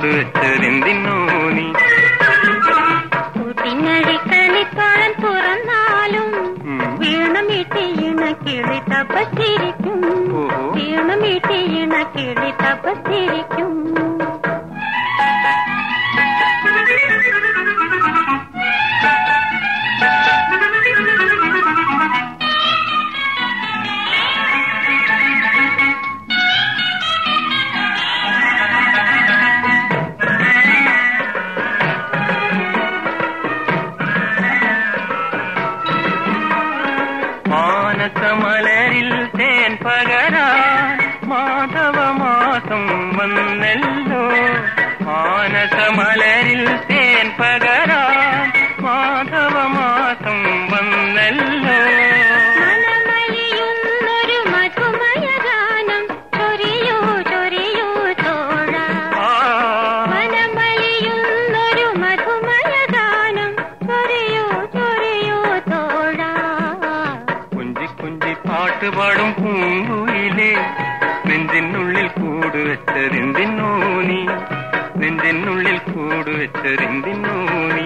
കൂട് വെച്ചതെന്തിനോ നീ കൂട്ടിനഴി കളിപ്പാൻ തുറന്നാലും ഉം. വീണമീട്ടിയിണ കിളി തപസ്സിരിക്കും ഓഹോ. വീണമീട്ടിയിണ കിളി തപസ്സിരിക്കും മാനസമലരിൽ തേൻ പകരാൻ മാധവമാസം വന്നല്ലോ മാനസമലരിൽ തേൻ പകരാൻ മാധവമാസം വന്നല്ലോ മനമലിയുന്നൊരു മധുമയ ഗാനം ചൊരിയൂ ചൊരിയൂ തോഴ ആ മനമലിയുന്നൊരു മധുമയ ഗാനം ചൊരിയൂ ചൊരിയൂ തോഴ കുഞ്ചി കുഞ്ചി പാട്ട് പാടും പൂങ്കുയിലേ നെഞ്ചിനുള്ളിൽ കൂട് വെച്ചതെന്തിനോ നീ നെഞ്ചിനുള്ളിൽ കൂട് വെച്ചതെന്തിനോ നീ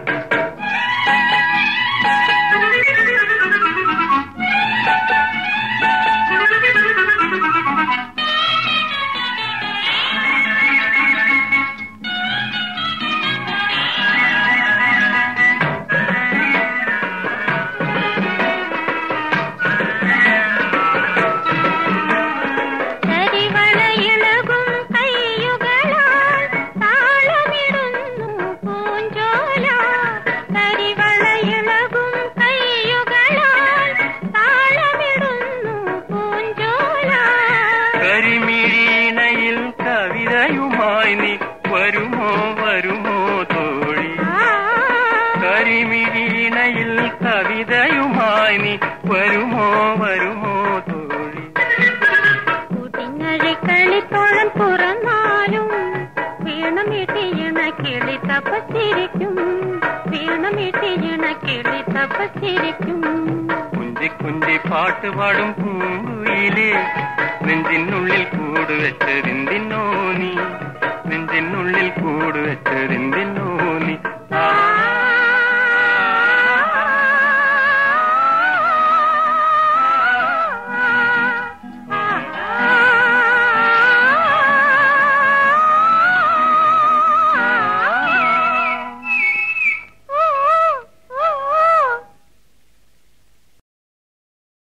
കരിവളയിളകും കയ്യുകളാൽ താളമിടുന്നു പൂഞ്ചോല കരിവളയിളകും കയ്യുകളാൽ താളമിടുന്നു പൂഞ്ചോല കരിമിഴീനയിൽ കവിതയുമായി നീ വരുമോ വരുമോ തോഴി കരിമിഴീനയിൽ കവിതയുമായി നീ വരുമോ വരുമോ തോഴി കൂട്ടിനഴി കളിത്തോഴൻ പുറന്നാലും വീണമിട്ടിയിണ കിളി തപസ്സിരിക്കും വീണമിട്ടിയിണ കിളി തപസ്സിരിക്കും കുഞ്ചി കുഞ്ചി പാട്ട് പാടും പൂങ്കുയിലേ നെഞ്ചിനുള്ളിൽ കൂട് വെച്ചതിന്തിനോ നീ